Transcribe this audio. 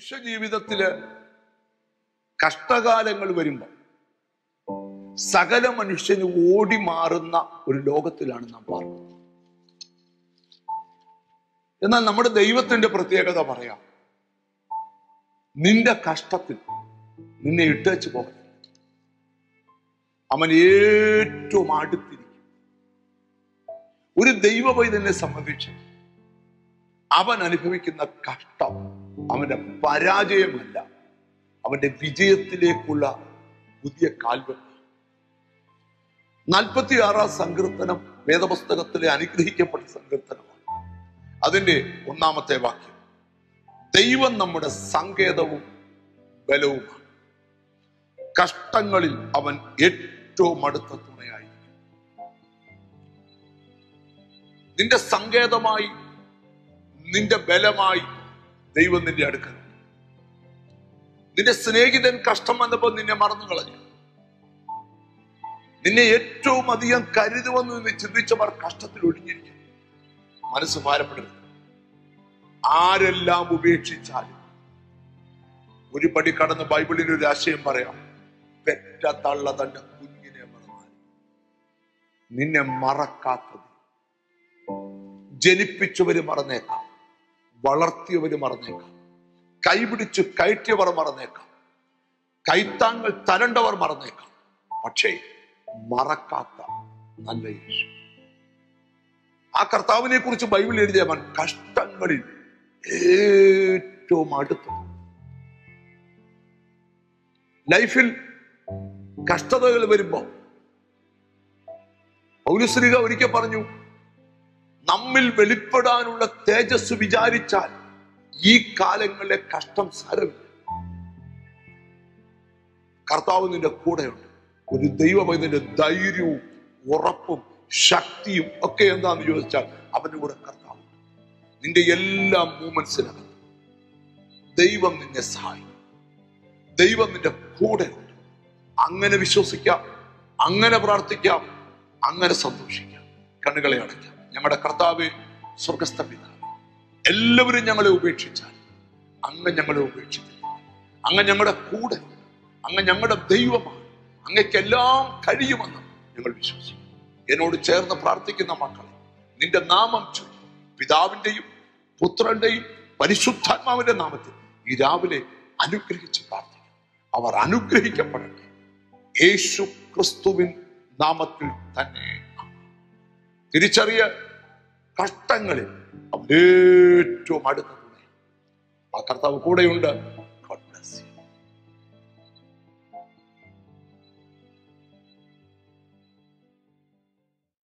മനുഷ്യ ജീവിതത്തില് കഷ്ടകാലങ്ങൾ വരുമ്പോൾ സകല മനുഷ്യന് ഓടി മാറുന്ന ഒരു ലോകത്തിലാണ് നാം പാർക്കുന്നത് എന്നാൽ നമ്മുടെ ദൈവത്തിന്റെ പ്രത്യേകത പറയാം നിന്റെ കഷ്ടത്തിൽ നിന്നെ ഇട്ടേച്ച് പോകത്തില്ല അവൻ ഏറ്റവും അടുത്തിരിക്കും ഒരു ദൈവ പൈതലിനെ സംബന്ധിച്ച് അവൻ അനുഭവിക്കുന്ന കഷ്ടം അവന്റെ പരാജയമല്ല അവന്റെ വിജയത്തിലേക്കുള്ള പുതിയ കാൽവെപ്പ് നാൽപ്പത്തി ആറാം സങ്കീർത്തനം വേദപുസ്തകത്തിലെ അനുഗ്രഹിക്കപ്പെട്ട സങ്കീർത്തനമാണ് അതിന്റെ ഒന്നാമത്തെ വാക്യം ദൈവം നമ്മുടെ സങ്കേതവും ബലവുമാണ് കഷ്ടങ്ങളിൽ അവൻ ഏറ്റവും അടുത്ത തുണയായിരിക്കും നിന്റെ സങ്കേതമായി നിന്റെ ബലമായി ദൈവം നിന്റെ അടുക്കൽ നിന്റെ സ്നേഹിതൻ കഷ്ടം വന്നപ്പോ നിന്നെ മറന്നു കളഞ്ഞു നിന്നെ ഏറ്റവും അധികം കരുതുമെന്ന് നീ ചിന്തിച്ചവർ കഷ്ടത്തിൽ ഒഴിഞ്ഞിരിക്കും മനസ്സ് ഭാരപ്പെടരുത് ആരെല്ലാം ഉപേക്ഷിച്ചാലും ഒരു പടി കടന്ന് ബൈബിളിൽ ഒരു ആശയം പറയാം പെറ്റ തള്ള തന്റെ കുഞ്ഞിനെ മറന്നാൽ നിന്നെ മറക്കാത്തത് ജനിപ്പിച്ചവര് മറന്നേക്കാം വളർത്തിയവര് മറന്നേക്കാം കൈപിടിച്ച് കയറ്റിയവർ മറന്നേക്കാം കൈത്താങ്ങൾ തരണ്ടവർ മറന്നേക്കാം പക്ഷേ മറക്കാത്ത നല്ല യേശു ആ കർത്താവിനെ കുറിച്ച് ബൈബിൾ എഴുതിയവൻ കഷ്ടങ്ങളിൽ ഏറ്റവും അടുത്ത് ലൈഫിൽ കഷ്ടതകൾ വരുമ്പോ പൗരസ്ത്രീക ഒരിക്കൽ പറഞ്ഞു നമ്മിൽ വെളിപ്പെടാനുള്ള തേജസ് വിചാരിച്ചാൽ ഈ കാലങ്ങളിലെ കഷ്ടം സാരമില്ല കർത്താവ് നിന്റെ കൂടെയുണ്ട് ഒരു ദൈവമതിന്റെ ധൈര്യവും ഉറപ്പും ശക്തിയും ഒക്കെ എന്താന്ന് ചോദിച്ചാൽ അവന്റെ കൂടെ കർത്താവ് നിന്റെ എല്ലാ മൂമെന്റ്സിനകത്ത് ദൈവം നിന്നെ സഹായിക്കും ദൈവം നിന്റെ കൂടെ ഉണ്ട് അങ്ങനെ വിശ്വസിക്കാം അങ്ങനെ പ്രാർത്ഥിക്കാം അങ്ങനെ സന്തോഷിക്കാം കണ്ണുകളെ അടയ്ക്കാം ഞങ്ങളുടെ കർത്താവ് സ്വർഗസ്ഥ പിതാവ് എല്ലാവരും ഞങ്ങളെ ഉപേക്ഷിച്ചാൽ അങ്ങ് ഞങ്ങളെ ഉപേക്ഷിച്ചില്ല അങ്ങ് ഞങ്ങളുടെ കൂടെ ഉണ്ട്. അങ്ങ് ഞങ്ങളുടെ ദൈവമാണ് അങ്ങക്കെല്ലാം കഴിയുമെന്ന് ഞങ്ങൾ വിശ്വസിക്കും എന്നോട് ചേർന്ന് പ്രാർത്ഥിക്കുന്ന മക്കളെ നിന്റെ നാമം ചൊല്ലി പിതാവിന്റെയും പുത്രന്റെയും പരിശുദ്ധാത്മാവിന്റെ നാമത്തിൽ ഈ രാവിലെ അനുഗ്രഹിച്ച് പ്രാർത്ഥിക്കും അവർ അനുഗ്രഹിക്കപ്പെടട്ടെ യേശു ക്രിസ്തുവിൻ നാമത്തിൽ തന്നെ തിരിച്ചറിയ കഷ്ടങ്ങളിൽ അവൻ ഏറ്റവും അടുത്ത തുണ ആ കർത്താവ് കൂടെയുണ്ട്